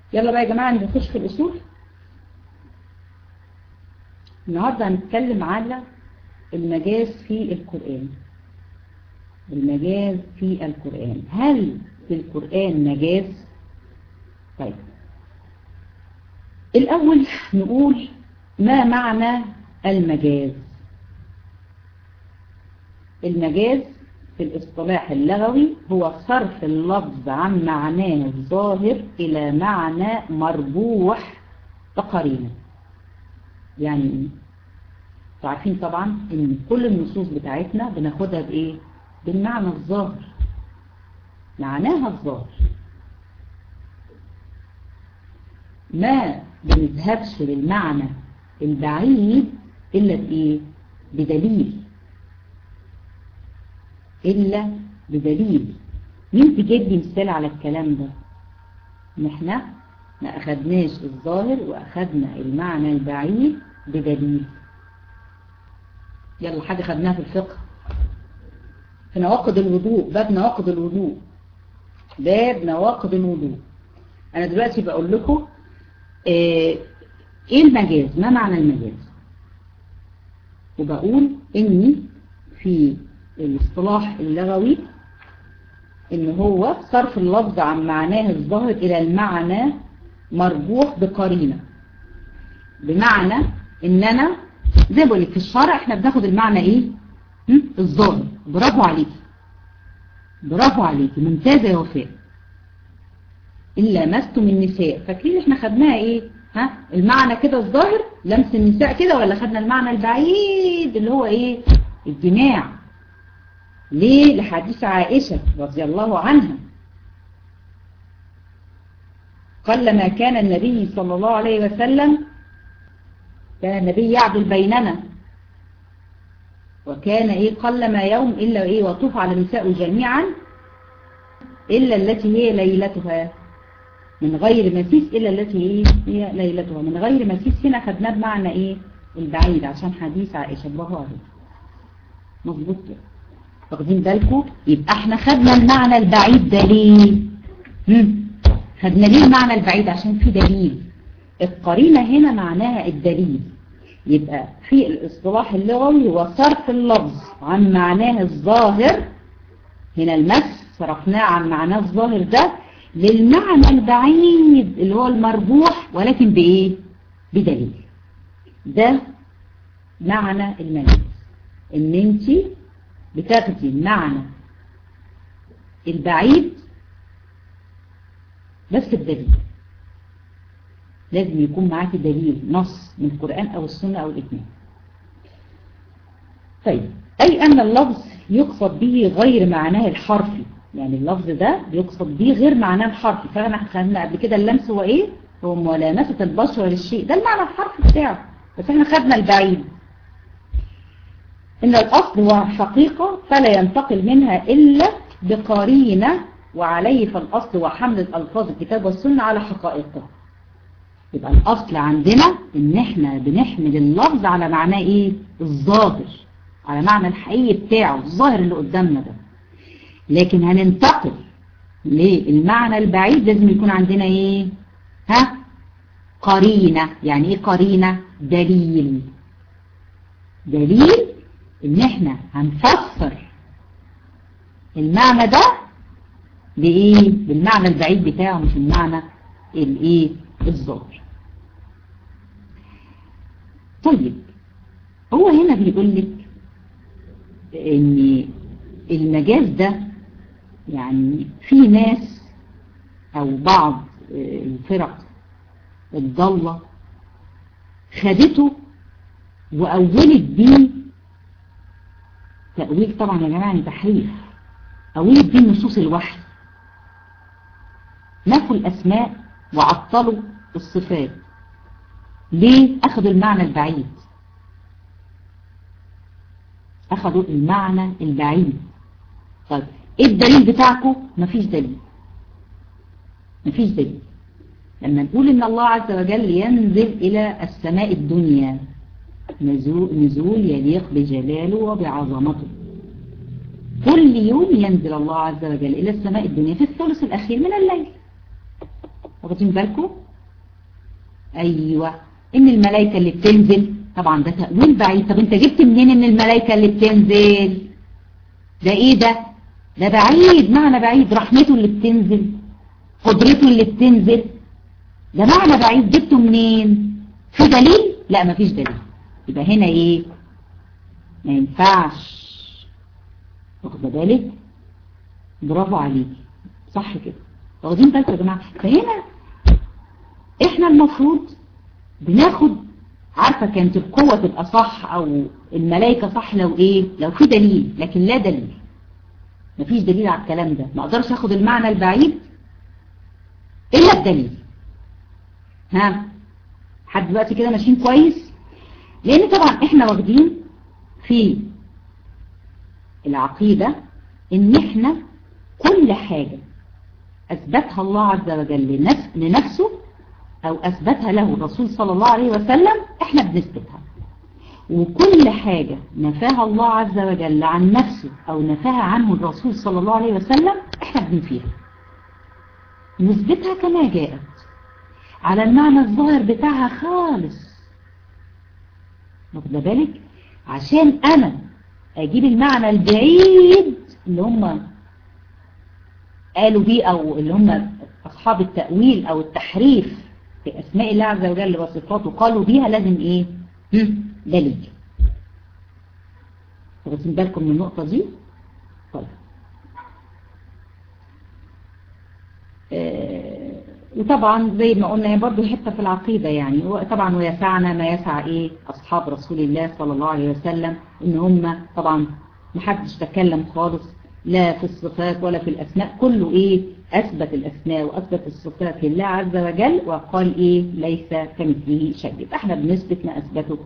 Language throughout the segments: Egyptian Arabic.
يلا بقى يا جماعة نخش في الأصول النهاردة هنتكلم على المجاز في القرآن المجاز في القرآن هل في القرآن مجاز طيب الأول نقول ما معنى المجاز المجاز في الاصطلاح اللغوي هو صرف اللفظ عن معناه الظاهر إلى معنى مربوح بقرينه يعني ايه عارفين طبعا ان كل النصوص بتاعتنا بناخدها بايه بالمعنى الظاهر معناها الظاهر ما بنذهبش للمعنى البعيد إلا بإيه بدليل إلا بدليل مين تجيب لي مثال على الكلام ده ان احنا ما أخدناش الظاهر وأخدنا المعنى البعيد بدليل يلا حاجة خدناها في الفقه في نواقض الوضوء باب نواقض الوضوء باب نواقض الوضوء أنا دلوقتي بقول لكم ايه المجاز ما معنى المجاز وبقول اني في الاصطلاح اللغوي ان هو صرف اللفظ عن معناه الظاهر الى المعنى مربوح بقرينة بمعنى ان انا زي بقول لك في الشرع احنا بناخد المعنى ايه الظاهر برافو عليكي برافو عليكي ممتازة يا وفاء إلا لمستم النساء فاكرين احنا خدناها ايه ها المعنى كده الظاهر لمس النساء كده ولا خدنا المعنى البعيد اللي هو ايه الجماع ليه لحديث عائشة رضي الله عنها قال ما كان النبي صلى الله عليه وسلم كان النبي يعدل بيننا وكان ايه قل ما يوم إلا ايه وطوف على النساء جميعا إلا التي هي ليلتها من غير مسيس إلا التي ايه هي ليلتها من غير مسيس هنا خدناه بمعنى ايه البعيد عشان حديث عائشة الله عليه مظبوط كده واخدين بالكم يبقى احنا خدنا المعنى البعيد ده ليه هم. خدنا ليه المعنى البعيد عشان في دليل القرينة هنا معناها الدليل يبقى في الاصطلاح اللغوي هو صرف اللفظ عن معناه الظاهر هنا المس صرفناه عن معناه الظاهر ده للمعنى البعيد اللي هو المربوح ولكن بإيه بدليل ده معنى المجاز ان انت بتاخدي المعنى البعيد بس بدليل لازم يكون معاك دليل نص من القرآن أو السنة أو الإجماع طيب أي أن اللفظ يقصد به غير معناه الحرفي يعني اللفظ ده يقصد به غير معناه الحرفي فاحنا خدنا قبل كده اللمس هو إيه هو ملامسة البشرة للشيء ده المعنى الحرفي بتاعه بس احنا خدنا البعيد إن الأصل هو حقيقة فلا ينتقل منها إلا بقرينة وعليه فالأصل هو حمل الألفاظ الكتاب والسنة على حقائقها يبقى الأصل عندنا إن إحنا بنحمل اللفظ على معناه إيه الظاهر على معنى الحقيقي بتاعه الظاهر اللي قدامنا ده لكن هننتقل للمعنى البعيد لازم يكون عندنا إيه ها قرينة يعني إيه قرينة دليل دليل إن إحنا هنفسر المعنى ده بإيه بالمعنى البعيد بتاعه مش المعنى الإيه الظاهر طيب هو هنا بيقول لك ان المجاز ده يعني في ناس او بعض الفرق الضالة خدته وأولت بيه تأويل طبعا يا جماعة تحريف أولت بيه نصوص الوحي نفوا الأسماء وعطلوا الصفات ليه أخذوا المعنى البعيد أخذوا المعنى البعيد طيب إيه الدليل بتاعكم مفيش دليل مفيش دليل لما نقول إن الله عز وجل ينزل إلى السماء الدنيا نزول يليق بجلاله وبعظمته كل يوم ينزل الله عز وجل إلى السماء الدنيا في الثلث الأخير من الليل واخدين بالكم ايوه ان الملائكة اللي بتنزل طبعا ده تأويل بعيد طب انت جبت منين ان الملائكة اللي بتنزل ده ايه ده ده بعيد معنى بعيد رحمته اللي بتنزل قدرته اللي بتنزل ده معنى بعيد جبته منين في دليل لا مفيش دليل يبقى هنا ايه ما ينفعش واخد بالك برافو عليك صح كده واخدين بالكم يا جماعه فهنا احنا المفروض بناخد عارفه كانت القوه تبقى صح او الملائكه صح لو ايه لو في دليل لكن لا دليل مفيش دليل على الكلام ده ما اقدرش اخد المعنى البعيد الا بدليل ها حد دلوقتي كده ماشيين كويس لان طبعا احنا واخدين في العقيدة ان احنا كل حاجة اثبتها الله عز وجل لنفسه او اثبتها له الرسول صلى الله عليه وسلم احنا بنثبتها وكل حاجة نفاها الله عز وجل عن نفسه او نفاها عنه الرسول صلى الله عليه وسلم احنا بنفيها نثبتها كما جاءت على المعنى الظاهر بتاعها خالص واخد بالك عشان انا اجيب المعنى البعيد اللي هم قالوا بيه او اللي هم اصحاب التأويل او التحريف في اسماء الله عز وجل وصفاته قالوا بيها لازم ايه دليل واخدين بالكم من النقطة دي طيب آه وطبعا زي ما قلنا برضه حتة في العقيدة يعني طبعا ويسعنا ما يسعى ايه اصحاب رسول الله صلى الله عليه وسلم ان هم طبعا محدش تكلم خالص لا في الصفات ولا في الاسماء كله ايه اثبت الاسماء واثبت الصفات لله عز وجل وقال ايه ليس كمثله شيء يبقى احنا بنثبت ما اثبته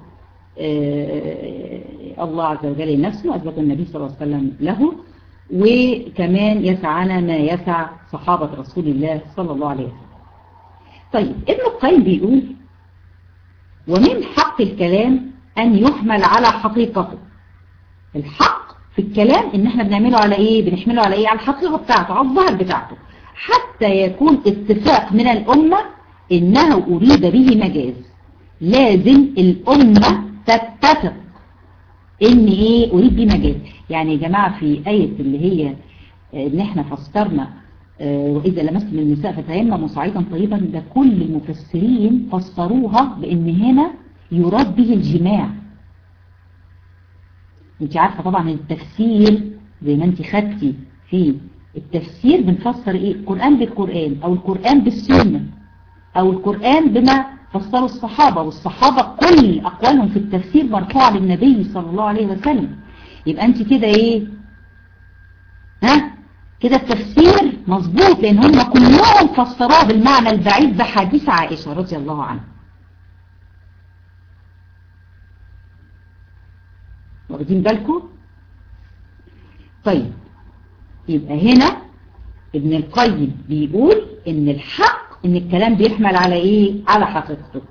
آه الله عز وجل لنفسه واثبته النبي صلى الله عليه وسلم له وكمان يسعنا ما يسع صحابة رسول الله صلى الله عليه وسلم طيب ابن القيم بيقول ومن حق الكلام أن يحمل على حقيقته الحق في الكلام ان احنا بنعمله على ايه بنحمله على ايه على الحقيقة بتاعته على الظاهر بتاعته حتى يكون اتفاق من الأمة انه أريد به مجاز لازم الأمة تتفق ان ايه أريد به مجاز يعني يا جماعة في آية اللي هي ان احنا فسرنا وإذا لمستم النساء فتيمموا صعيدا طيبا ده كل المفسرين فسروها بأن هنا يراد به الجماع انت عارفة طبعا التفسير زي ما انت خدتي في التفسير بنفسر ايه القرآن بالقرآن او القرآن بالسنة او القرآن بما فسروا الصحابة والصحابة كل اقوالهم في التفسير مرفوعة للنبي صلى الله عليه وسلم يبقى انت كده ايه ها كده التفسير مظبوط لان هم كلهم فسروه بالمعنى البعيد بحديث عائشة رضي الله عنها واخدين بالكم طيب يبقى هنا ابن القيم بيقول ان الحق ان الكلام بيحمل على ايه على حقيقته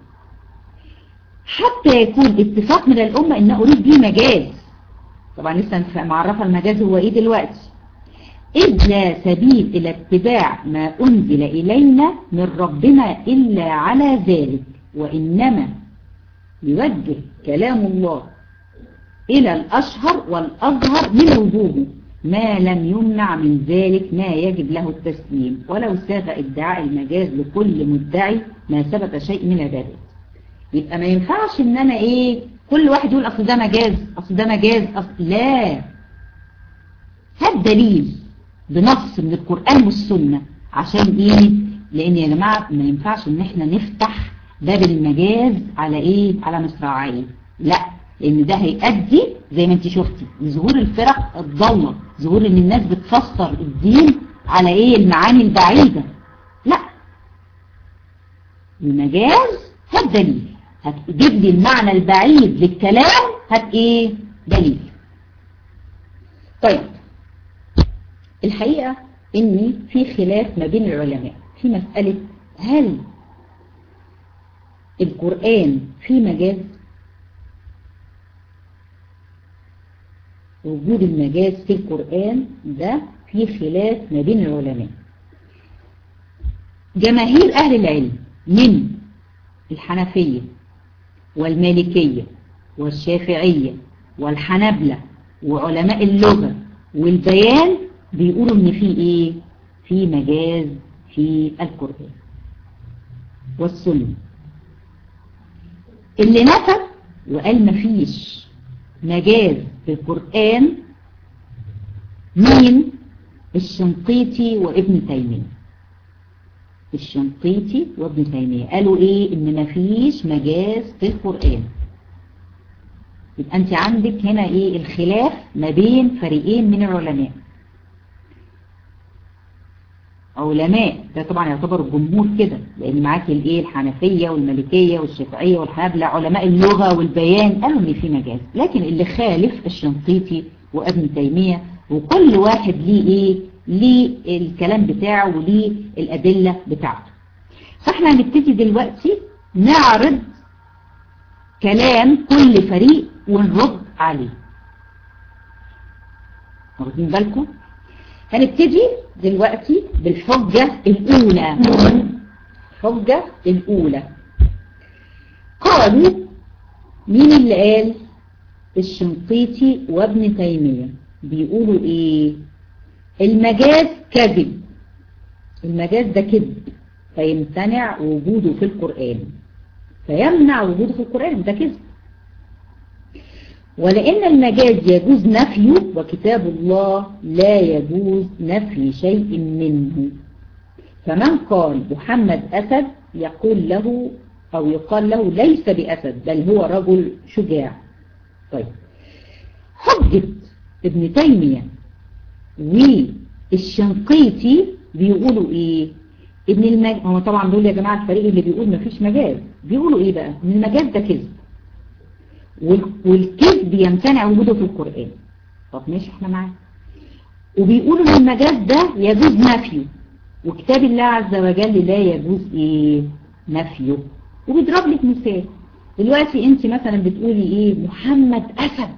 حتى يكون اتفاق من الامة ان اريد بيه مجاز طبعا لسه معرفة المجاز هو ايه دلوقتي إذ لا سبيل إلى اتباع ما أنزل إلينا من ربنا إلا على ذلك وإنما يوجه كلام الله إلى الأشهر والأظهر من وجوده ما لم يمنع من ذلك ما يجب له التسليم ولو ساغ ادعاء المجاز لكل مدعي ما ثبت شيء من ذلك يبقى ما ينفعش ان انا ايه كل واحد يقول اصل ده مجاز اصل ده مجاز اصل لا هات دليل بنص من القرآن والسنة عشان ايه لان يا جماعة ما ينفعش ان احنا نفتح باب المجاز على ايه على مصراعيه لا لان ده هيؤدي زي ما انت شفتي لظهور الفرق الضالة ظهور ان الناس بتفسر الدين على ايه المعاني البعيدة لا المجاز هات دليل هتجيب لي المعنى البعيد للكلام هات ايه دليل طيب الحقيقة ان في خلاف ما بين العلماء في مسألة هل القرآن فيه مجاز وجود المجاز في القرآن ده في خلاف ما بين العلماء جماهير أهل العلم من الحنفية والمالكية والشافعية والحنبلة وعلماء اللغة والبيان بيقولوا ان في ايه في مجاز في القرآن والسنة اللي نفى وقال مفيش مجاز في القرآن مين الشنقيطي وابن تيمية الشنقيطي وابن تيمية قالوا ايه ان مفيش مجاز في القرآن يبقى انت عندك هنا ايه الخلاف ما بين فريقين من العلماء علماء ده طبعا يعتبر الجمهور كده لان معاك الايه الحنفيه والمالكيه والشافعيه والحنابلة علماء اللغه والبيان قالوا ان في مجاز لكن اللي خالف الشنقيطي وابن تيميه وكل واحد ليه ايه ليه الكلام بتاعه وليه الادله بتاعته فاحنا هنبتدي دلوقتي نعرض كلام كل فريق ونرد عليه واخدين بالكم هنبتدي دلوقتي بالحجة الأولى الحجة الأولى قالوا مين اللي قال الشنقيطي وابن تيمية بيقولوا ايه المجاز كذب المجاز ده كذب فيمتنع وجوده في القرآن فيمنع وجوده في القرآن ده كذب ولأن المجاز يجوز نفيه وكتاب الله لا يجوز نفي شيء منه فمن قال محمد أسد يقول له أو يقال له ليس بأسد بل هو رجل شجاع طيب حجة ابن تيمية والشنقيطي بيقولوا ايه ابن المجاز هو طبعا دول يا جماعة الفريق اللي بيقول مفيش مجاز بيقولوا ايه بقى ان المجاز ده كذب والكذب يمتنع وجوده في القرآن طب ماشي احنا معاه وبيقولوا ان المجاز ده يجوز نفيه وكتاب الله عز وجل لا يجوز ايه نفيه وبيضرب لك مثال دلوقتي انت مثلا بتقولي ايه محمد اسد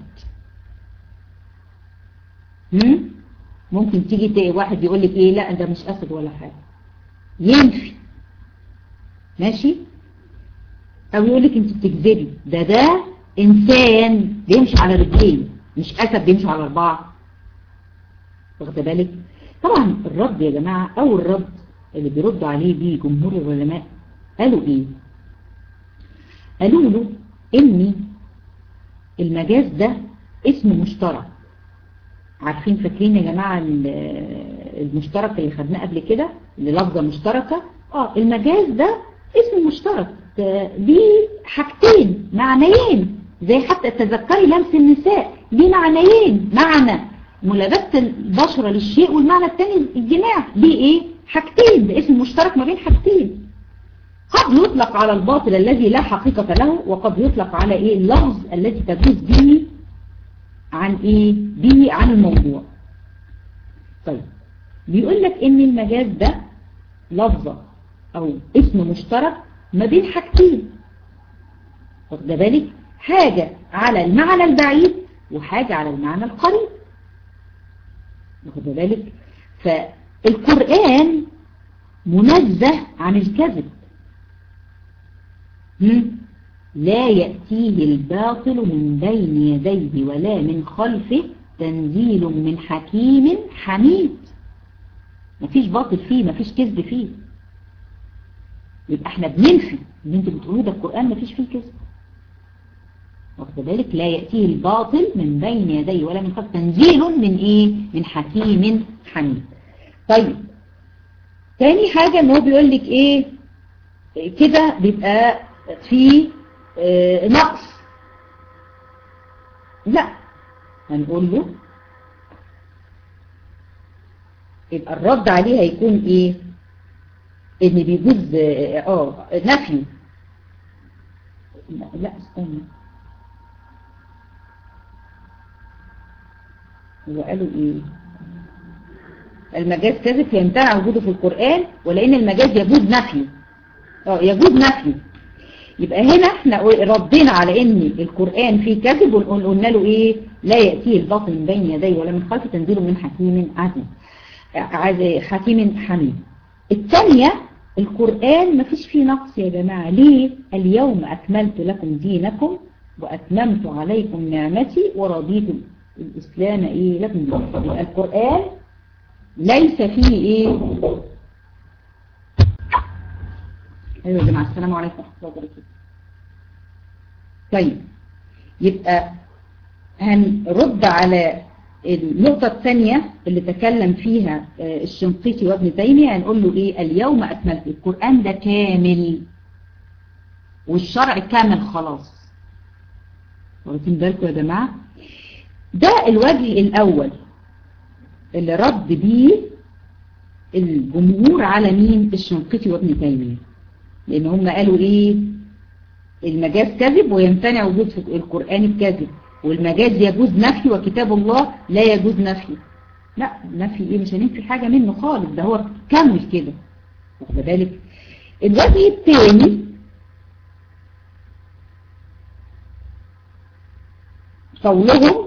هم؟ ممكن تيجي واحد يقول لك ايه لا ده مش اسد ولا حاجه ينفي ماشي او يقول لك انت بتكذبي ده ده انسان بيمشي على رجلين مش اسد بيمشي على اربعه واخد بالك طبعا الرد يا جماعه او الرد اللي بيرد عليه بيه جمهور العلماء قالوا ايه قالوا له ان المجاز ده اسم مشترك عارفين فاكرين يا جماعه المشترك اللي خدناه قبل كده اللي لفظه مشتركه اه المجاز ده اسم مشترك ليه حاجتين معنيين زي حتى تذكري لمس النساء ليه معنيين معنى ملابسة البشرة للشيء والمعنى الثاني الجماع ليه ايه حاجتين ده اسم مشترك ما بين حاجتين قد يطلق على الباطل الذي لا حقيقة له وقد يطلق على ايه اللفظ الذي تجوز به عن ايه به عن الموضوع طيب بيقول لك ان المجاز ده لفظة او اسم مشترك ما بين حاجتين واخد بالك حاجة على المعنى البعيد وحاجة على المعنى القريب واخد بالك فالقرآن منزه عن الكذب لا يأتيه الباطل من بين يديه ولا من خلفه تنزيل من حكيم حميد مفيش باطل فيه مفيش كذب فيه يبقى احنا بننفي ان انتوا بتقولوا ده القرآن مفيش فيه كذب واخد بالك لا يأتيه الباطل من بين يديه ولا من خلف تنزيل من ايه من حكيم حميد طيب تاني حاجة ان هو بيقول لك ايه كده بيبقى في اه نقص لا هنقول له يبقى الرد عليه هيكون ايه ان بيجوز اه نفي لا استنى هو قالوا ايه المجاز كذب يمتنع وجوده في القرآن ولان المجاز يجوز نفي اه يجوز نفي يبقى هنا احنا ردينا على ان القرآن فيه كذب وقلنا له ايه لا يأتيه الباطل من بين يديه ولا من خلفه تنزيل من حكيم عزيز حكيم حميد الثانية القرآن ما فيش فيه نقص يا جماعة ليه اليوم أكملت لكم دينكم وأتممت عليكم نعمتي ورضيت الإسلام إيه لكم دينكم القرآن ليس فيه إيه أيوة يا جماعة السلام عليكم ورحمة الله وبركاته طيب يبقى هنرد على النقطة الثانية اللي تكلم فيها الشنقيطي وابن تيمية هنقول له ايه اليوم اكملت القرآن ده كامل والشرع كامل خلاص واخدين بالكم يا جماعة ده الوجه الاول اللي رد بيه الجمهور على مين الشنقيطي وابن تيمية لان هم قالوا ايه المجاز كذب ويمتنع وجود في القرآن الكذب والمجاز يجوز نفي وكتاب الله لا يجوز نفي لا نفي ايه مش هننفي حاجة منه خالص ده هو كامل كده واخد بالك الوجه الثاني قولهم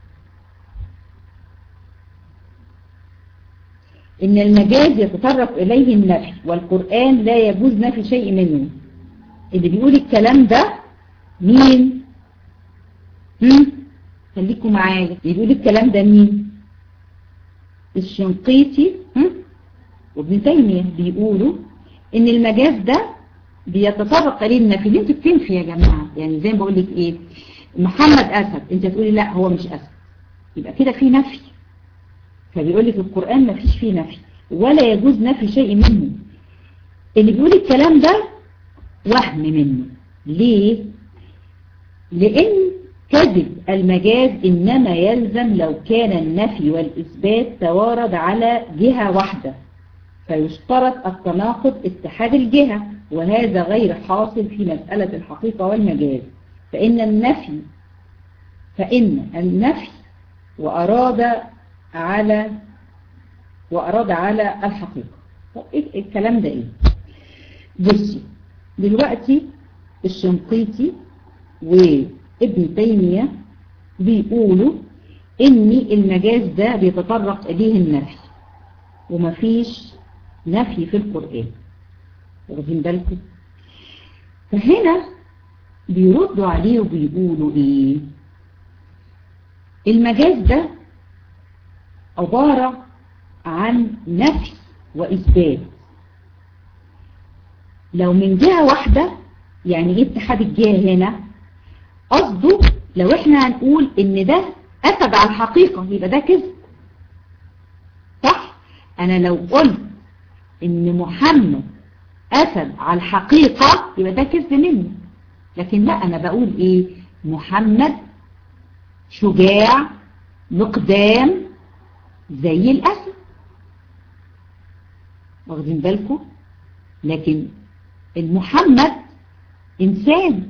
ان المجاز يتطرق اليه النفي والقرآن لا يجوز نفي شيء منه اللي بيقول الكلام ده مين هم خليكم معايا بيقول الكلام ده مين الشنقيطي وابن تيمية بيقولوا ان المجاز ده بيتطرق اليه النفي اللي انت بتنفي يا جماعة يعني زي ما بقول لك ايه محمد اسد انت تقولي لا هو مش اسد يبقى كده في نفي فبيقول لك القرآن ما فيش فيه نفي ولا يجوز نفي شيء منه اللي بيقول الكلام ده وهم منه ليه لان كذب المجاز إنما يلزم لو كان النفي والإثبات توارد على جهة واحدة فيشترط التناقض اتحاد الجهة وهذا غير حاصل في مسألة الحقيقة والمجاز فإن النفي فإن النفي وأراد على وأراد على الحقيقة إيه الكلام ده إيه بصي دلوقتي الشنقيطي و ابن تيمية بيقولوا ان المجاز ده بيتطرق اليه النفي ومفيش نفي في القرآن واخدين بالكم فهنا بيردوا عليه وبيقولوا ايه المجاز ده عبارة عن نفي وإثبات لو من جهة واحدة يعني ايه اتحاد الجهة هنا قصده لو احنا هنقول ان ده أكد على الحقيقة يبقى ده كذب صح انا لو قلت ان محمد أسد على الحقيقة يبقى ده كذب مني لكن لا انا بقول ايه محمد شجاع مقدام زي الأسد واخدين بالكم لكن المحمد إنسان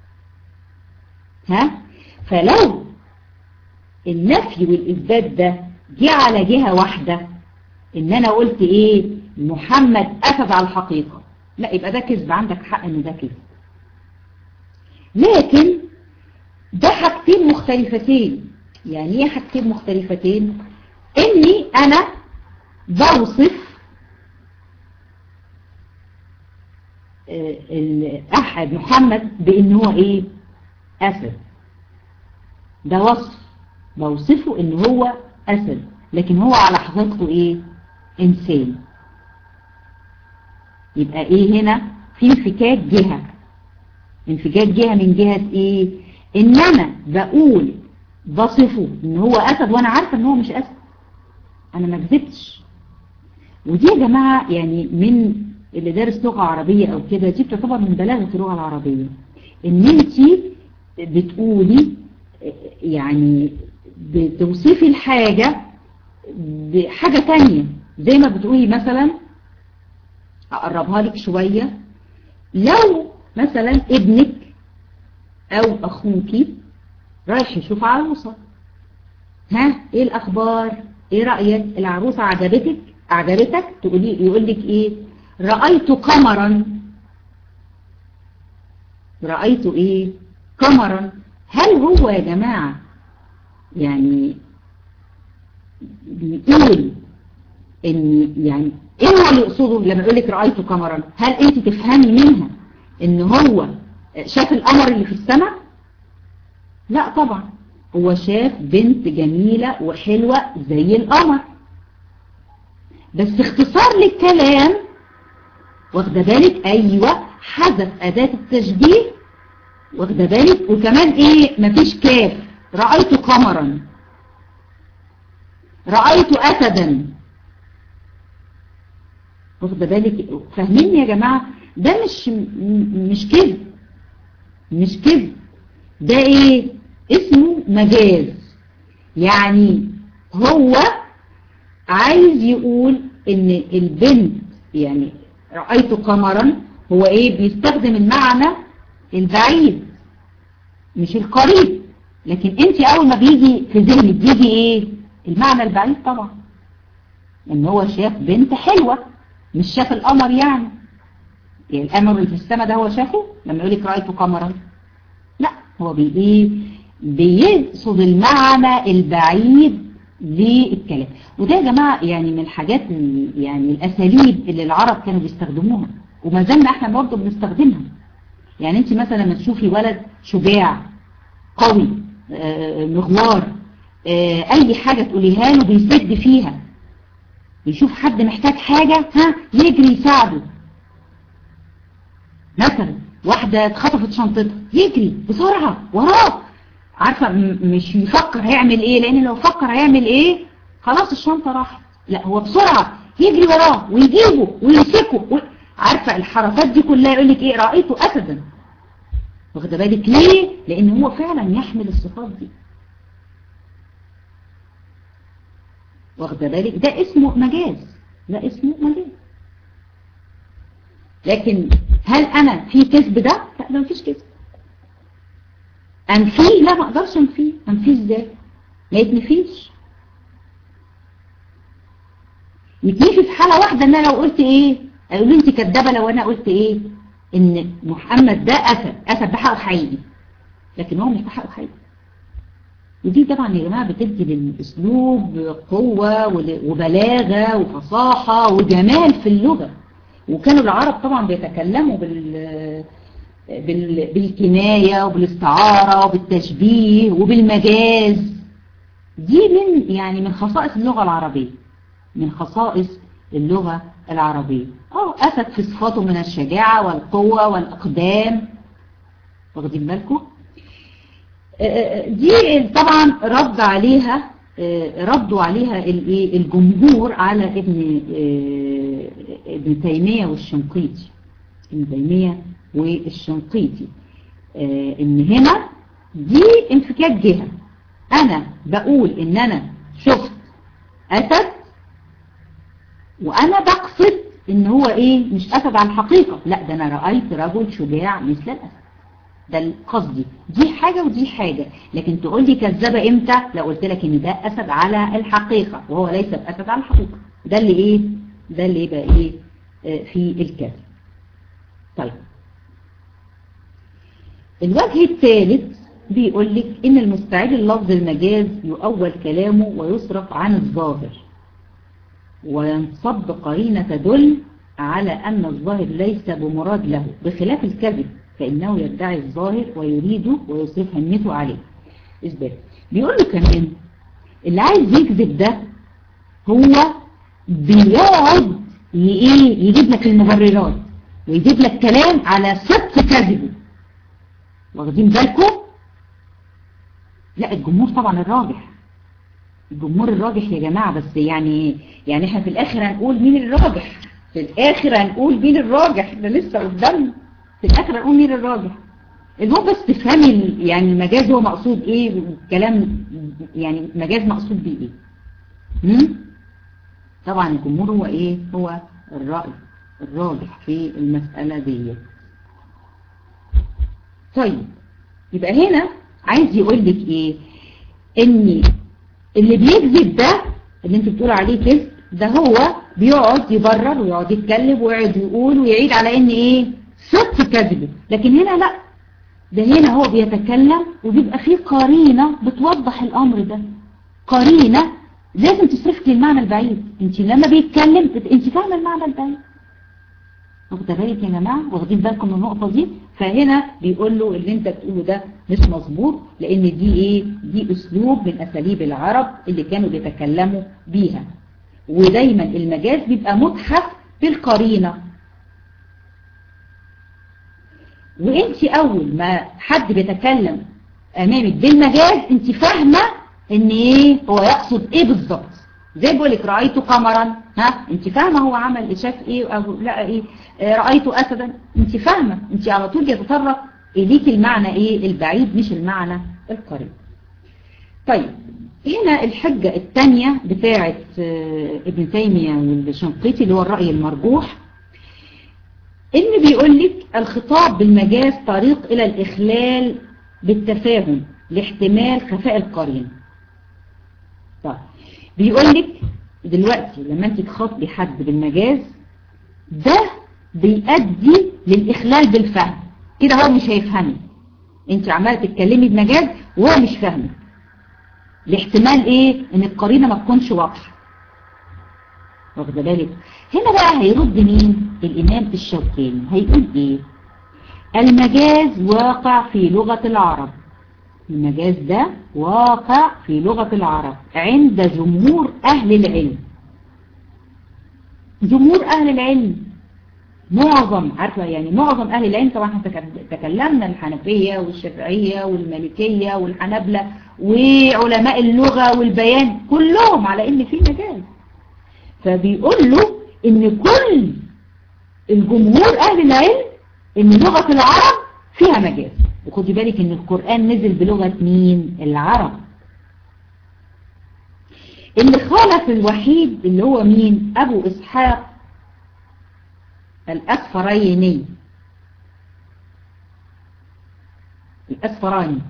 ها فلو النفي والإثبات ده جه على جهة واحدة إن أنا قلت إيه محمد أسد على الحقيقة لا يبقى ده كذب عندك حق إن ده كذب لكن ده حاجتين مختلفتين يعني ايه حاجتين مختلفتين اني انا بوصف احد محمد بان هو ايه اسد ده وصف بوصفه ان هو اسد لكن هو على حقيقته ايه انسان يبقى ايه هنا في انفكاك جهة انفكاك جهة من جهة ايه ان انا بقول بصفه ان هو اسد وانا عارفة ان هو مش اسد انا ما كذبتش ودي يا جماعة يعني من اللي دارس لغة عربية او كده دي بتعتبر من بلاغة اللغة العربية ان انت بتقولي يعني بتوصفي الحاجة بحاجة تانية زي ما بتقولي مثلا اقربها لك شوية لو مثلا ابنك او اخوك رايح يشوف عروسة ها ايه الاخبار ايه رأيك العروسة عجبتك عجبتك تقولي يقول لك ايه رأيت قمرا رأيت ايه قمرا هل هو يا جماعة يعني بيقول ان يعني ايه هو اللي يقصده لما يقول لك رأيت قمرا هل انت تفهمي منها ان هو شاف القمر اللي في السماء لا طبعا هو شاف بنت جميلة وحلوة زي القمر بس اختصار للكلام واخده بالك ايوه حذف اداة التشبيه واخده بالك وكمان ايه مفيش كاف رأيت قمرا رأيت اسدا واخده بالك فاهمين يا جماعة ده مش مش كذب مش كذب ده ايه اسمه مجاز يعني هو عايز يقول ان البنت يعني رأيت قمرا هو ايه بيستخدم المعنى البعيد مش القريب لكن انت اول ما بيجي في ذهنك بيجي ايه المعنى البعيد طبعا ان هو شاف بنت حلوة مش شاف القمر يعني يعني القمر اللي في السماء ده هو شافه لما يقول لك رأيت قمرا لا هو بي ايه بيقصد المعنى البعيد للكلام وده يا جماعة يعني من الحاجات يعني الأساليب اللي العرب كانوا بيستخدموها وما زلنا احنا برضه بنستخدمها يعني انت مثلا لما تشوفي ولد شجاع قوي آه مغوار آه اي حاجة تقوليها له بيسد فيها يشوف حد محتاج حاجة ها يجري يساعده مثلا واحدة اتخطفت شنطتها يجري بسرعة وراه عارفة مش يفكر هيعمل ايه لان لو فكر هيعمل ايه خلاص الشنطة راحت لا هو بسرعة يجري وراه ويجيبه ويمسكه و... عارفة الحركات دي كلها يقول لك ايه رأيته اسدا واخده بالك ليه لان هو فعلا يحمل الصفات دي واخده بالك ده اسمه مجاز ده اسمه مجاز لكن هل انا في كذب ده لا ده مفيش كذب انفيه لا ما اقدرش انفيه انفيه ازاي ما يتنفيش يتنفي في حالة واحدة ان انا لو قلت ايه قالوا انت كدابة لو انا قلت ايه ان محمد ده اسد اسد ده حقه حقيقي لكن هو مش بحقه حقيقي ودي طبعا يا جماعة بتدي للاسلوب قوة وبلاغة وفصاحة وجمال في اللغة وكانوا العرب طبعا بيتكلموا بال بالكناية وبالاستعارة وبالتشبيه وبالمجاز دي من يعني من خصائص اللغة العربية من خصائص اللغة العربية اه أسد في صفاته من الشجاعة والقوة والأقدام واخدين بالكم دي طبعا رد عليها ردوا عليها الجمهور على ابن ابن تيمية والشنقيطي ابن تيمية والشنقيطي آه ان هنا دي انفكاك جهة انا بقول ان انا شفت اسد وانا بقصد ان هو ايه مش اسد على الحقيقة لا ده انا رأيت رجل شجاع مثل الاسد ده القصدي دي حاجة ودي حاجة لكن تقول لي كذابة امتى لو قلت لك ان ده اسد على الحقيقة وهو ليس باسد على الحقيقة ده اللي ايه ده اللي يبقى ايه آه في الكذب طيب الوجه الثالث بيقول لك ان المستعير اللفظ المجاز يؤول كلامه ويصرف عن الظاهر وينصب قرينة تدل على أن الظاهر ليس بمراد له بخلاف الكذب فإنه يدعي الظاهر ويريده ويصرف همته عليه إثبات بيقول له كمان اللي عايز يكذب ده هو بيقعد ايه يجيب لك المبررات ويجيب لك كلام على صدق كذبه واخدين بالكم لا الجمهور طبعا الراجح الجمهور الراجح يا جماعة بس يعني يعني احنا في الاخر هنقول مين الراجح في الاخر هنقول مين الراجح ده لسه قدامنا في الاخر هنقول مين الراجح المهم بس تفهمي يعني المجاز هو مقصود ايه والكلام يعني مجاز مقصود بيه ايه هم؟ طبعا الجمهور هو ايه هو الرأي الراجح في المسألة دي طيب يبقى هنا عايز يقول لك ايه ان اللي بيكذب ده اللي انت بتقول عليه كذب ده هو بيقعد يبرر ويقعد يتكلم ويقعد يقول ويعيد على ان ايه صدق كذبه لكن هنا لا ده هنا هو بيتكلم وبيبقى فيه قرينة بتوضح الامر ده قرينة لازم تصرفك للمعنى البعيد انت لما بيتكلم انت فاهمه المعنى البعيد واخده بالك يا جماعه واخدين بالكم من النقطه دي فهنا بيقول له اللي انت بتقوله ده مش مظبوط لان دي ايه دي اسلوب من اساليب العرب اللي كانوا بيتكلموا بيها ودايما المجاز بيبقى متحف بالقرينه وانت اول ما حد بيتكلم امامك بالمجاز انت فاهمه ان ايه هو يقصد ايه بالظبط زي بقول لك رايت قمرا ها انت فاهمه هو عمل ايه شاف ايه او لا ايه آه رايت اسدا انت فاهمه انت على طول يتطرق اليك المعنى ايه البعيد مش المعنى القريب طيب هنا الحجة الثانية بتاعة آه ابن تيمية والشنقيطي اللي هو الرأي المرجوح ان بيقول لك الخطاب بالمجاز طريق الى الاخلال بالتفاهم لاحتمال خفاء القرين طيب بيقول لك دلوقتي لما انت تخاطبي حد بالمجاز ده بيؤدي للاخلال بالفهم كده هو مش هيفهمك انت عماله تتكلمي بمجاز وهو مش فاهمك لاحتمال ايه ان القرينه ما تكونش واضحه واخده بالك هنا بقى هيرد مين الامام الشوكاني هيقول ايه المجاز واقع في لغة العرب المجاز ده واقع في لغة العرب عند جمهور اهل العلم جمهور اهل العلم معظم عارفة يعني معظم اهل العلم طبعا احنا تكلمنا الحنفية والشافعية والمالكية والحنبلة وعلماء اللغة والبيان كلهم على ان في مجاز فبيقول له ان كل الجمهور اهل العلم ان لغة العرب فيها مجاز وخدي بالك ان القرآن نزل بلغة مين العرب اللي خالف الوحيد اللي هو مين ابو اسحاق الاسفريني الاسفراني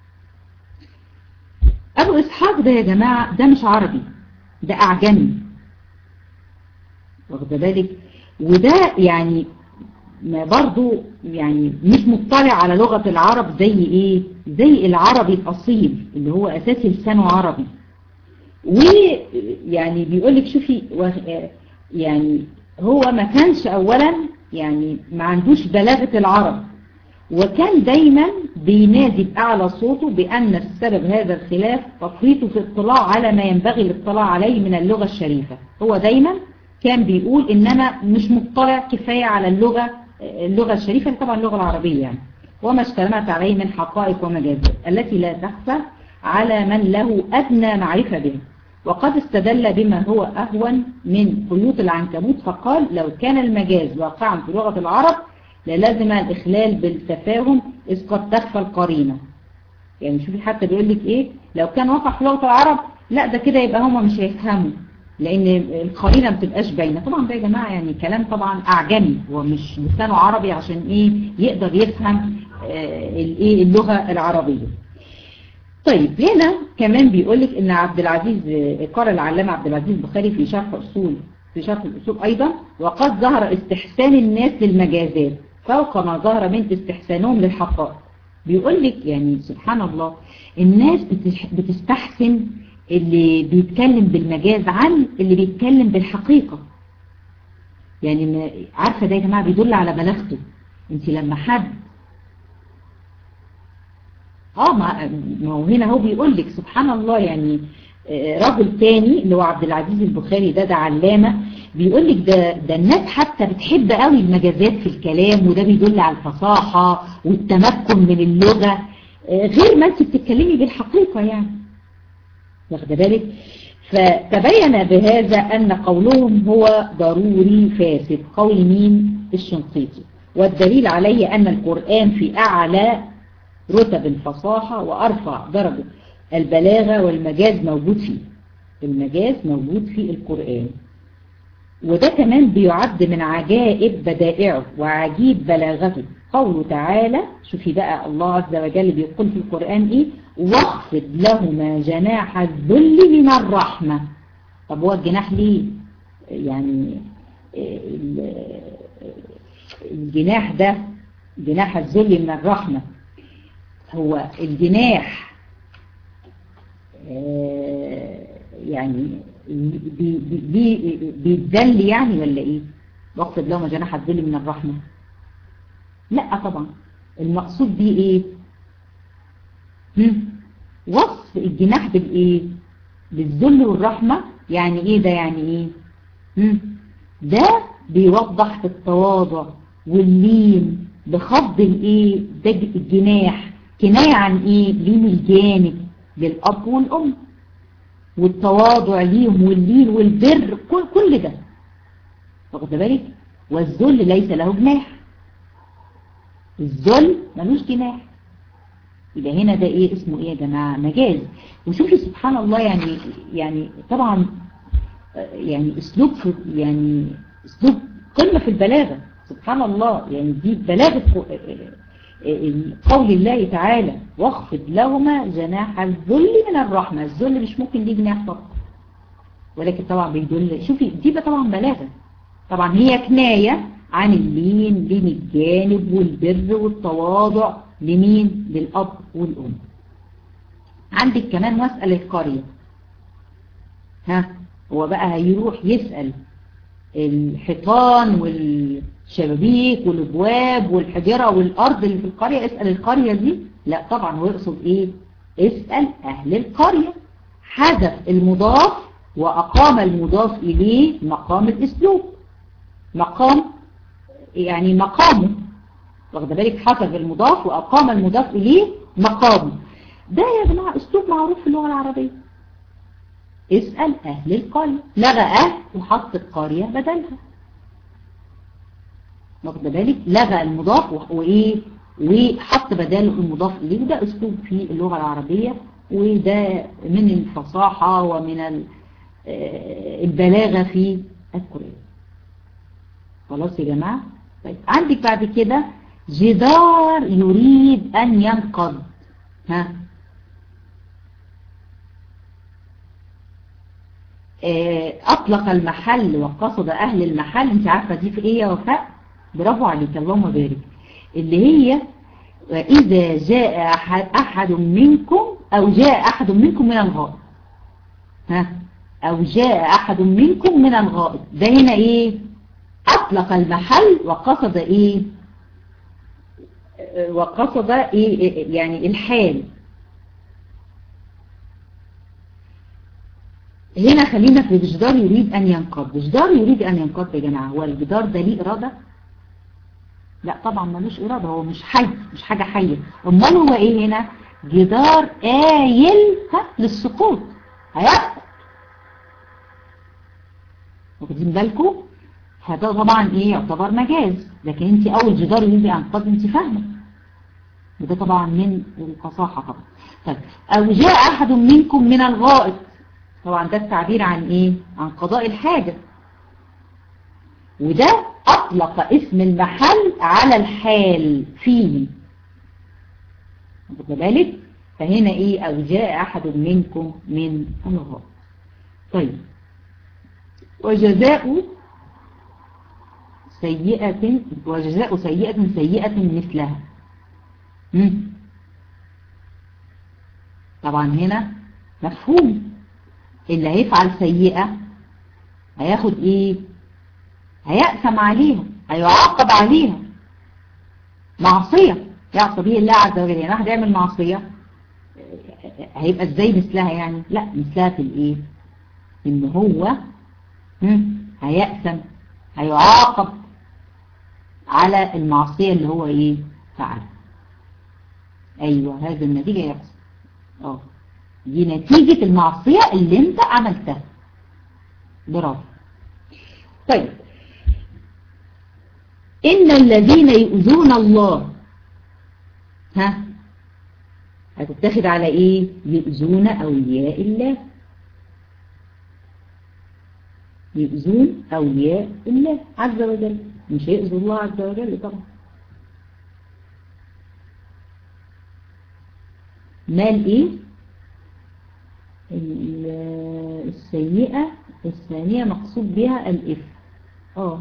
ابو اسحاق ده يا جماعة ده مش عربي ده اعجمي واخد بالك وده يعني ما برضو يعني مش مطلع على لغة العرب زي ايه زي العربي الاصيل اللي هو اساسي لسانه عربي ويعني بيقول لك شوفي يعني هو ما كانش اولا يعني ما عندوش بلاغة العرب وكان دايما بينادي بأعلى صوته بأن السبب هذا الخلاف تفريطه في الاطلاع على ما ينبغي الاطلاع عليه من اللغة الشريفة هو دايما كان بيقول ان انا مش مطلع كفاية على اللغة اللغة الشريفة طبعا اللغة العربية يعني وما اشتملت عليه من حقائق ومجازات التي لا تخفى على من له أدنى معرفة به وقد استدل بما هو أهون من خيوط العنكبوت فقال لو كان المجاز واقعا في لغة العرب للازم الإخلال بالتفاهم إذ قد تخفى القرينة يعني شوفي حتى بيقول لك إيه لو كان واقع في لغة العرب لا ده كده يبقى هما مش هيفهموا لان القرينه ما بتبقاش باينه طبعا ده يا جماعه يعني كلام طبعا اعجمي ومش لسانه عربي عشان ايه يقدر يفهم الايه اللغه العربيه طيب هنا كمان بيقول لك ان عبد العزيز قال العلامه عبد العزيز البخاري في شرح اصول في شرح الاصول ايضا وقد ظهر استحسان الناس للمجازات فوق ما ظهر من استحسانهم للحقائق بيقول لك يعني سبحان الله الناس بتستحسن اللي بيتكلم بالمجاز عن اللي بيتكلم بالحقيقة يعني عارفة ده يا جماعة بيدل على بلاغته انت لما حد اه ما هو هنا هو بيقول لك سبحان الله يعني رجل تاني اللي هو عبد العزيز البخاري ده ده علامة بيقول لك ده ده الناس حتى بتحب قوي المجازات في الكلام وده بيدل على الفصاحة والتمكن من اللغة غير ما انت بتتكلمي بالحقيقة يعني واخد بالك فتبين بهذا أن قولهم هو ضروري فاسد قول مين الشنقيطي والدليل عليه أن القرآن في أعلى رتب الفصاحة وأرفع درجة البلاغة والمجاز موجود فيه المجاز موجود في القرآن وده كمان بيعد من عجائب بدائعه وعجيب بلاغته قوله تعالى شوفي بقى الله عز وجل بيقول في القرآن ايه واخفض لهما جناح الذل من الرحمة طب هو الجناح ليه يعني الجناح ده جناح الذل من الرحمة هو الجناح يعني بي بي بيتذل يعني ولا ايه واخفض لهم جناح الذل من الرحمة لا طبعا المقصود بيه ايه هم؟ وصف الجناح بالايه بالذل والرحمة يعني ايه ده يعني ايه هم؟ ده بيوضح التواضع واللين بخفض الايه ده الجناح كناية عن ايه لين الجانب للاب والام والتواضع ليهم واللين والبر كل, كل ده واخد بالك والذل ليس له جناح الذل ملوش جناح يبقى هنا ده ايه اسمه ايه يا جماعه مجاز وشوفي سبحان الله يعني يعني طبعا يعني اسلوب يعني اسلوب قمه في البلاغه سبحان الله يعني دي بلاغه قول الله تعالى واخفض لهما جناح الذل من الرحمه الذل مش ممكن ليه جناح فقط ولكن طبعا بيدل شوفي دي بقى طبعا بلاغه طبعا هي كنايه عن اللين لين الجانب والبر والتواضع لمين للأب والأم عندك كمان مسألة القرية ها هو بقى هيروح يسأل الحيطان والشبابيك والابواب والحجرة والأرض اللي في القرية اسأل القرية دي لا طبعا هو يقصد ايه اسأل أهل القرية حذف المضاف وأقام المضاف إليه مقام الأسلوب مقام يعني مقامه واخد بالك حسب المضاف وأقام المضاف إليه مقامه ده يا جماعة أسلوب معروف في اللغة العربية اسأل أهل القرية لغى أهل وحط القرية بدلها واخد بالك لغى المضاف وإيه وحط بداله المضاف إليه وده أسلوب في اللغة العربية وده من الفصاحة ومن البلاغة في القرآن خلاص يا جماعة طيب عندك بعد كده جدار يريد أن ينقض ها أطلق المحل وقصد أهل المحل انت عارفة دي في إيه يا وفاء برافو عليك اللهم بارك اللي هي وإذا جاء أحد, أحد منكم أو جاء أحد منكم من الغائط ها أو جاء أحد منكم من الغائط ده هنا إيه أطلق المحل وقصد إيه وقصد إيه يعني الحال هنا خلينا في الجدار يريد أن ينقض الجدار يريد أن ينقض يا جماعة هو الجدار ده ليه إرادة لا طبعا ملوش إرادة هو مش حي مش حاجة حية أمال هو إيه هنا جدار آيل للسقوط هيسقط واخدين بالكم هذا طبعا ايه يعتبر مجاز لكن انت اول جدار يريد انقاذ انت فاهمه وده طبعا من الفصاحه طبعا طيب او جاء احد منكم من الغائط طبعا ده التعبير عن ايه عن قضاء الحاجه وده اطلق اسم المحل على الحال فيه واخد بالك فهنا ايه او جاء احد منكم من الغائط طيب وجزاء سيئة وجزاء سيئة سيئة مثلها مم. طبعا هنا مفهوم اللي هيفعل سيئة هياخد ايه هيأثم عليها هيعاقب عليها معصية يعصى به الله عز وجل يعني واحد يعمل معصية هيبقى ازاي مثلها يعني لا مثلها في الايه ان هو هيأثم هيعاقب على المعصية اللي هو ايه فعلها ايوه هذا النتيجة يحصل اه دي نتيجة المعصية اللي انت عملتها برافو طيب ان الذين يؤذون الله ها هتتخذ على ايه يؤذون اولياء الله يؤذون أولياء الله عز وجل مش هيؤذوا الله عز وجل طبعا مال ايه السيئة الثانية مقصود بها الإثم اه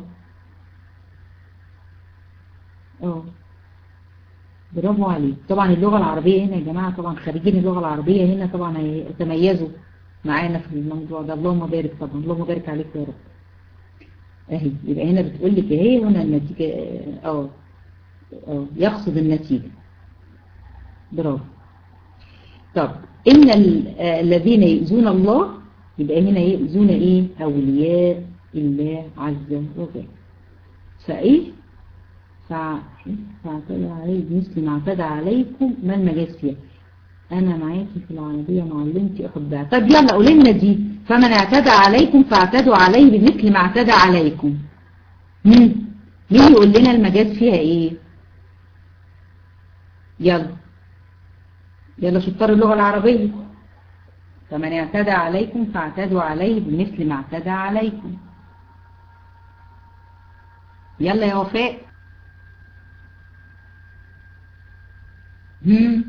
اه برافو عليك طبعا اللغة العربية هنا يا جماعة طبعا خارجين اللغة العربية هنا طبعا هيتميزوا معانا في الموضوع ده اللهم بارك طبعا اللهم بارك عليك يا رب اهي يبقى هنا بتقول لك اهي هنا النتيجة اه اه يقصد النتيجة برافو طب ان الذين يؤذون الله يبقى هنا يؤذون ايه اولياء الله عز وجل فايه فاعتدى عليه مثل ما اعتدى عليكم ما المجاز فيها انا معاكي في العربية معلمتي احبها طب يلا قولي لنا دي فمن اعتدى عليكم فاعتدوا عليه بمثل ما اعتدى عليكم مين مين يقول لنا المجاز فيها ايه يلا يلا شطار اللغة العربية فمن اعتدى عليكم فاعتدوا عليه بمثل ما اعتدى عليكم يلا يا وفاء هم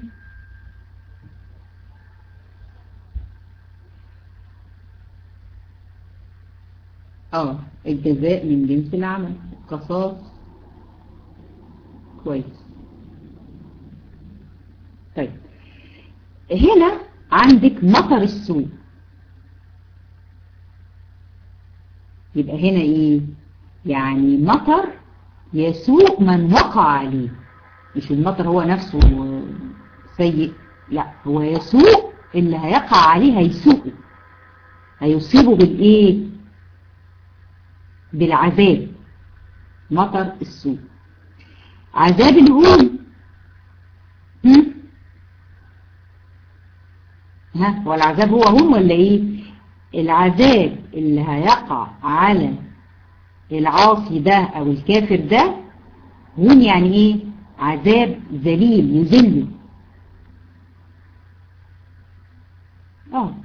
اه الجزاء من جنس العمل قصاص كويس طيب هنا عندك مطر السوء يبقى هنا ايه يعني مطر يسوء من وقع عليه مش المطر هو نفسه سيء لا هو يسوء اللي هيقع عليه هيسوءه هيصيبه بالايه بالعذاب مطر السوء عذاب الهون ها هو العذاب هو هون ولا ايه العذاب اللي هيقع على العاصي ده او الكافر ده هون يعني ايه عذاب ذليل يذله اه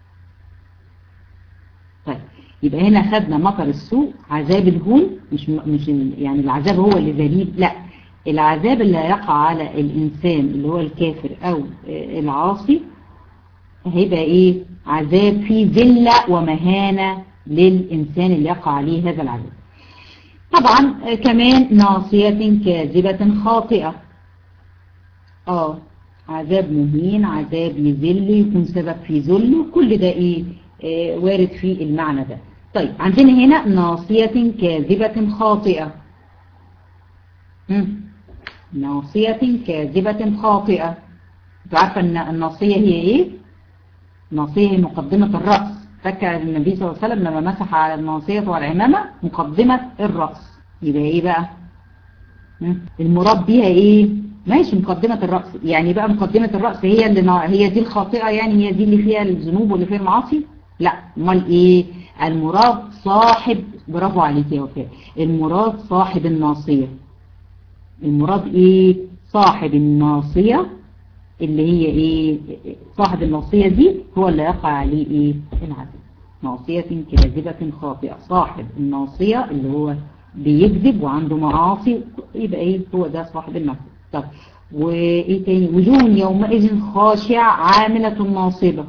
طيب يبقى هنا خدنا مطر السوء عذاب الهون مش مش يعني العذاب هو اللي ذليل لا العذاب اللي هيقع على الانسان اللي هو الكافر او العاصي هيبقى ايه عذاب فيه ذلة ومهانة للإنسان اللي يقع عليه هذا العذاب طبعا كمان ناصية كاذبة خاطئة اه عذاب مهين عذاب يذل يكون سبب في ذل كل ده ايه آه وارد في المعنى ده طيب عندنا هنا ناصية كاذبة خاطئة مم. ناصية كاذبة خاطئة انتوا عارفة ان الناصية هي ايه ناصية هي مقدمة الرأس فكر النبي صلى الله عليه وسلم لما مسح على الناصية والعمامة مقدمة الرأس يبقى ايه بقى المراد بيها ايه ماشي مقدمة الرأس يعني بقى مقدمة الرأس هي اللي هي دي الخاطئة يعني هي دي اللي فيها الذنوب واللي فيها المعاصي لا امال ايه المراد صاحب برافو عليك يا وفاء المراد صاحب الناصية المراد ايه صاحب الناصية اللي هي ايه صاحب الناصية دي هو اللي يقع عليه ايه العذاب ناصية كاذبة خاطئة صاحب الناصية اللي هو بيكذب وعنده معاصي يبقى ايه هو ده صاحب الناصية طب وايه تاني وجوه يومئذ خاشع عاملة ناصبة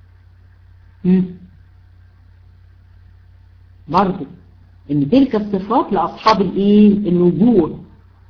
برضو ان تلك الصفات لاصحاب الايه الوجوه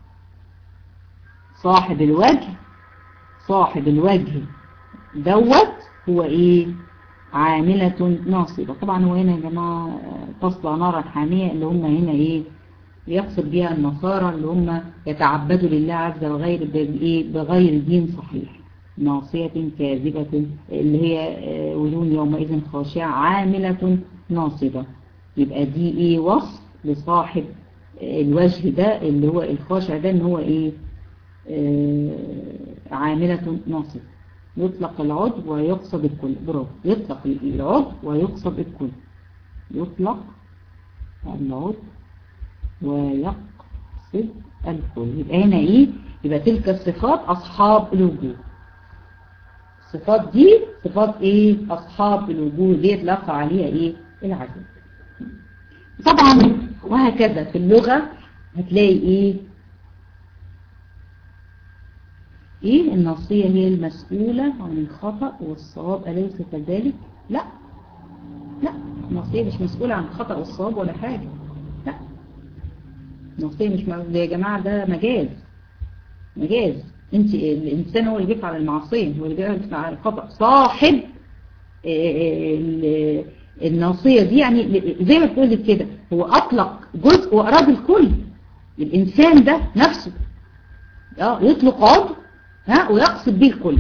صاحب الوجه صاحب الوجه دوت هو ايه عاملة ناصبة طبعا هو هنا يا جماعة تصلى نارا حامية اللي هم هنا ايه يقصد بها النصارى اللي هم يتعبدوا لله عز وجل بايه بغير دين صحيح ناصية كاذبة اللي هي وجوه يومئذ خاشعة عاملة ناصبة يبقى دي ايه وصف لصاحب الوجه ده اللي هو الخاشع ده ان هو ايه آه عاملة ناصبة يطلق العضو ويقصد الكل برافو يطلق العضو ويقصد الكل يطلق العضو ويقصد الكل يبقى هنا ايه يبقى تلك الصفات اصحاب الوجوه الصفات دي صفات ايه اصحاب الوجوه دي يطلق عليها ايه العدد طبعا وهكذا في اللغة هتلاقي ايه ايه النصية هي المسؤولة عن الخطأ والصواب أليس كذلك لا لا النصية مش مسؤولة عن الخطأ والصواب ولا حاجة لا النصية مش م... يا جماعة ده مجاز مجاز انت الانسان هو اللي بيفعل المعصية هو اللي بيفعل الخطأ صاحب الناصية دي يعني زي ما بتقول كده هو أطلق جزء وأراد الكل الإنسان ده نفسه اه يطلق عضو ها ويقصد به الكل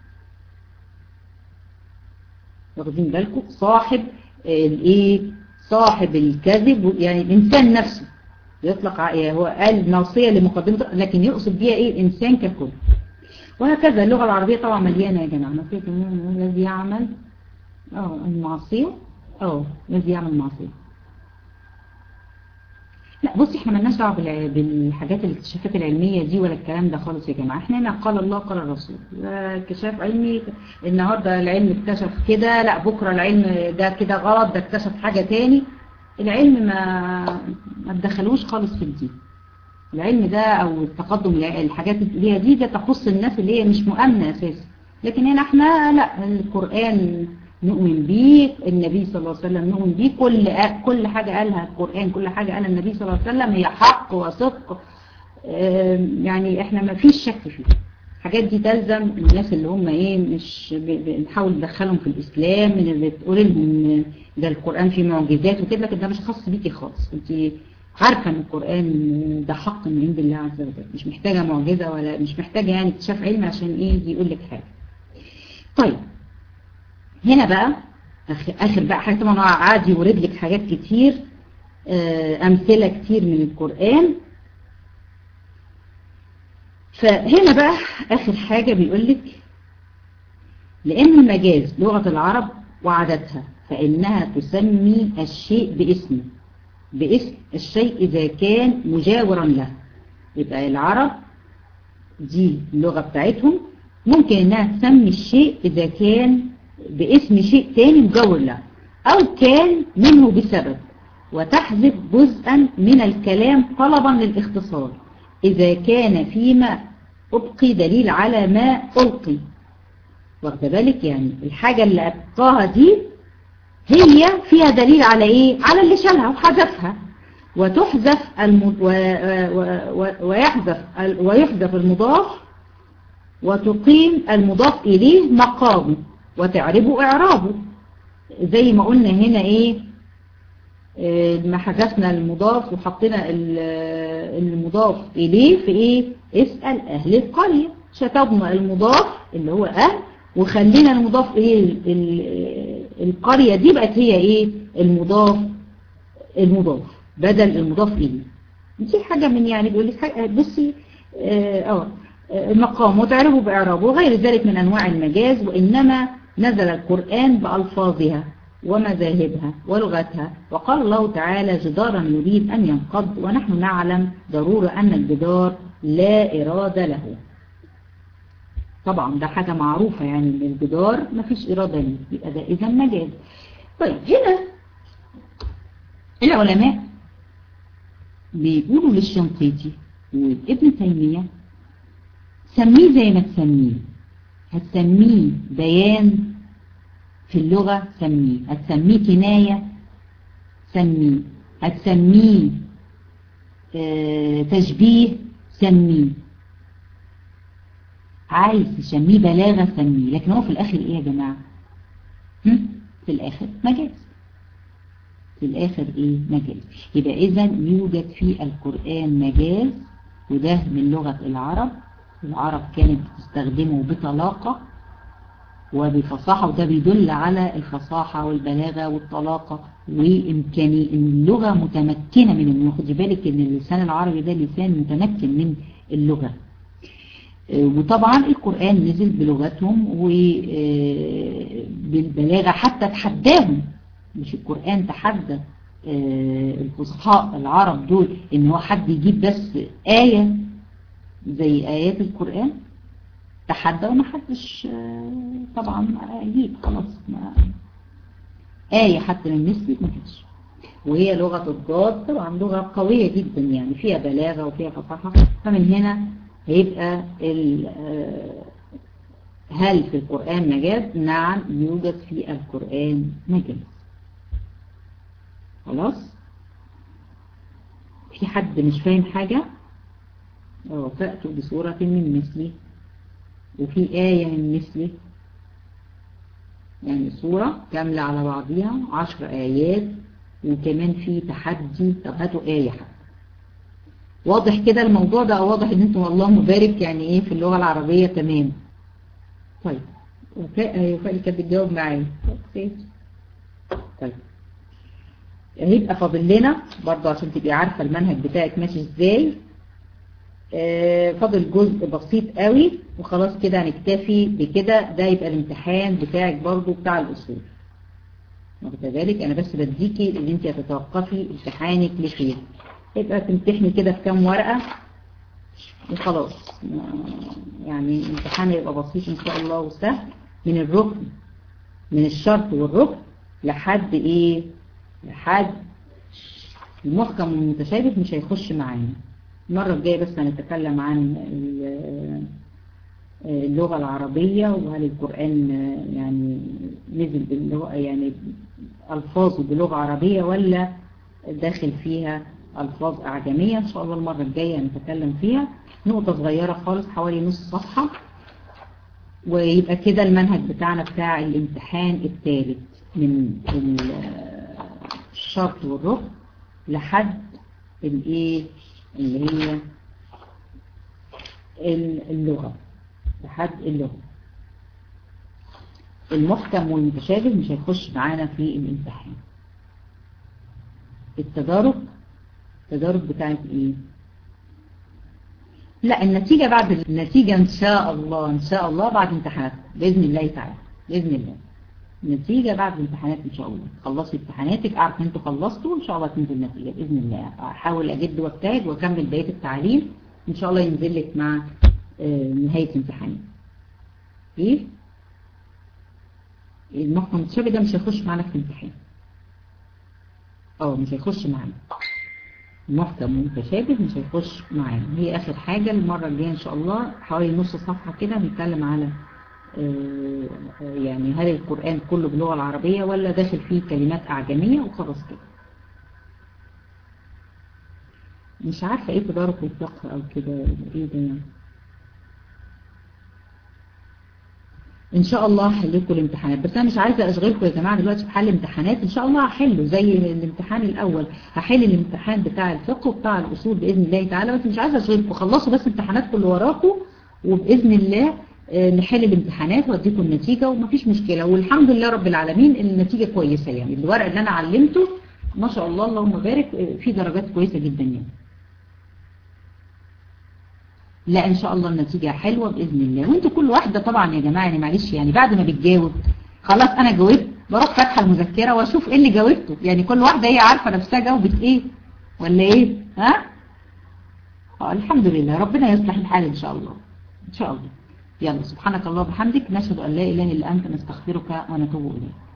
واخدين بالكم صاحب الايه صاحب الكذب يعني الإنسان نفسه يطلق هو قال ناصية لمقدمة لكن يقصد بيها ايه الإنسان ككل وهكذا اللغة العربية طبعا مليانة يا جماعة ناصية الذي يعمل اه المعصية اه الذي يعمل معصية لا بصي احنا مالناش دعوه بالحاجات الاكتشافات العلمية دي ولا الكلام ده خالص يا جماعة احنا هنا قال الله قال الرسول اكتشاف علمي النهاردة العلم اكتشف كده لا بكرة العلم ده كده غلط ده اكتشف حاجة تاني العلم ما ما تدخلوش خالص في الدين العلم ده او التقدم الحاجات اللي هي دي ده تخص الناس اللي هي مش مؤمنة اساسا لكن هنا احنا لا القرآن نؤمن بيه النبي صلى الله عليه وسلم نؤمن بيه كل كل حاجة قالها القرآن كل حاجة قالها النبي صلى الله عليه وسلم هي حق وصدق يعني احنا ما فيش شك فيه الحاجات دي تلزم الناس اللي هم ايه مش بنحاول ندخلهم في الاسلام من اللي تقول لهم ده القرآن فيه معجزات وكده لكن ده مش خاص بيكي خالص انت عارفة ان القرآن ده حق من عند الله عز وجل مش محتاجة معجزة ولا مش محتاجة يعني اكتشاف علمي عشان ايه يقول لك حاجة طيب هنا بقى آخر بقى حاجة طبعا عادي يورد لك حاجات كتير أمثلة كتير من القرآن فهنا بقى آخر حاجة بيقول لك لأن المجاز لغة العرب وعادتها فإنها تسمي الشيء باسمه باسم الشيء إذا كان مجاورا له يبقى العرب دي اللغة بتاعتهم ممكن إنها تسمي الشيء إذا كان باسم شيء تاني مجاور له أو كان منه بسبب وتحذف جزءا من الكلام طلبا للاختصار إذا كان فيما أبقي دليل على ما ألقي واخد بالك يعني الحاجة اللي أبقاها دي هي فيها دليل على إيه على اللي شالها وحذفها وتحذف المد... و... و... و... ويحذف ويحذف المضاف وتقيم المضاف إليه مقامه وتعربه إعرابه زي ما قلنا هنا إيه ما حذفنا المضاف وحطينا المضاف إليه في إيه اسأل أهل القرية شطبنا المضاف اللي هو أهل وخلينا المضاف إيه القرية دي بقت هي إيه المضاف المضاف بدل المضاف إليه دي حاجة من يعني بيقول لك حاجة بصي اه المقام وتعرفه بإعرابه وغير ذلك من أنواع المجاز وإنما نزل القرآن بألفاظها ومذاهبها ولغتها وقال الله تعالى جدارا يريد أن ينقض ونحن نعلم ضرورة أن الجدار لا إرادة له طبعا ده حاجة معروفة يعني ان الجدار ما فيش إرادة ليه يبقى ده إذا مجاز طيب هنا العلماء بيقولوا للشنقيطي وابن تيمية سميه زي ما تسميه هتسميه بيان في اللغة سميه هتسميه كناية سميه هتسميه اه تشبيه سميه عايز تسميه بلاغة سميه لكن هو في الآخر ايه يا جماعة في الآخر مجاز في الآخر ايه مجاز يبقى إذا يوجد في القرآن مجاز وده من لغة العرب العرب كانت بتستخدمه بطلاقة وبفصاحة وده بيدل على الفصاحة والبلاغة والطلاقة وإمكاني اللغة متمكنة من انه خدي بالك ان اللسان العربي ده لسان متمكن من اللغة وطبعا القرآن نزل بلغتهم وبالبلاغة حتى تحداهم مش القرآن تحدى الفصحاء العرب دول ان هو حد يجيب بس آية زي آيات القرآن تحدى وما حدش طبعا يجيب خلاص ما آية حتى من مثلي ما فيش وهي لغة الضاد طبعا لغة قوية جدا يعني فيها بلاغة وفيها فصاحة فمن هنا هيبقى هل في القرآن مجاز؟ نعم يوجد في القرآن مجاز خلاص في حد مش فاهم حاجة فأتوا بصورة من مثلي وفي آية من مثلي يعني صورة كاملة على بعضيها عشر آيات وكمان في تحدي طب هاتوا آية حتى واضح كده الموضوع ده واضح ان انتم الله مبارك يعني ايه في اللغة العربية تمام طيب وفاء وفاء اللي كانت بتجاوب معايا طيب هيبقى فاضل لنا برضه عشان تبقي عارفة المنهج بتاعك ماشي ازاي آه فاضل جزء بسيط قوي وخلاص كده هنكتفي بكده ده يبقى الامتحان بتاعك برضه بتاع الأصول وكذلك انا بس بديكي اللي انت هتتوقفي امتحانك لخير يبقى تمتحني كده في كام ورقة وخلاص يعني الامتحان يبقى بسيط ان شاء الله وسهل من الركن من الشرط والركن لحد ايه لحد المحكم والمتشابه مش هيخش معانا المرة الجاية بس هنتكلم عن اللغة العربية وهل القرآن يعني نزل باللغة يعني ألفاظه بلغة عربية ولا داخل فيها ألفاظ أعجمية إن شاء الله المرة الجاية نتكلم فيها نقطة صغيرة خالص حوالي نص صفحة ويبقى كده المنهج بتاعنا بتاع الامتحان الثالث من الشرط والركن لحد الايه اللي هي اللغة لحد اللغة المحكم والمتشابه مش هيخش معانا في الامتحان التدارك التدارك بتاعك ايه لا النتيجة بعد النتيجة ان شاء الله ان شاء الله بعد امتحانات بإذن الله تعالى بإذن الله النتيجة بعد الامتحانات ان شاء الله خلصي امتحاناتك اعرف ان انتوا خلصتوا ان شاء الله تنزل النتيجة بإذن الله احاول اجد واجتهد واكمل بقية التعليم ان شاء الله ينزل لك مع نهاية الامتحان ايه المحكم المتشابه ده مش هيخش معانا في الامتحان اه مش هيخش معانا محكم متشابه مش هيخش معانا هي اخر حاجة المرة الجاية ان شاء الله حوالي نص صفحة كده هنتكلم على يعني هل القرآن كله باللغة العربية ولا داخل فيه كلمات أعجمية وخلاص كده مش عارفة ايه تدارك الفقه او كده ايه ده يعني ان شاء الله هحل لكم الامتحانات بس انا مش عايزه اشغلكم يا جماعه دلوقتي في حل امتحانات ان شاء الله هحله زي الامتحان الاول هحل الامتحان بتاع الفقه وبتاع الاصول باذن الله تعالى بس مش عايزه اشغلكم خلصوا بس امتحاناتكم اللي وراكم وباذن الله نحل الامتحانات واديكم النتيجه ومفيش مشكله والحمد لله رب العالمين النتيجه كويسه يعني الورق اللي انا علمته ما شاء الله اللهم بارك في درجات كويسه جدا يعني لا ان شاء الله النتيجة حلوة بإذن الله وانتوا كل واحدة طبعا يا جماعة يعني معلش يعني بعد ما بتجاوب خلاص انا جاوبت بروح فاتحة المذكرة واشوف ايه اللي جاوبته يعني كل واحدة هي عارفة نفسها جاوبت ايه ولا ايه ها اه الحمد لله ربنا يصلح الحال ان شاء الله ان شاء الله يلا سبحانك الله وبحمدك نشهد ان لا اله الا انت نستغفرك ونتوب اليك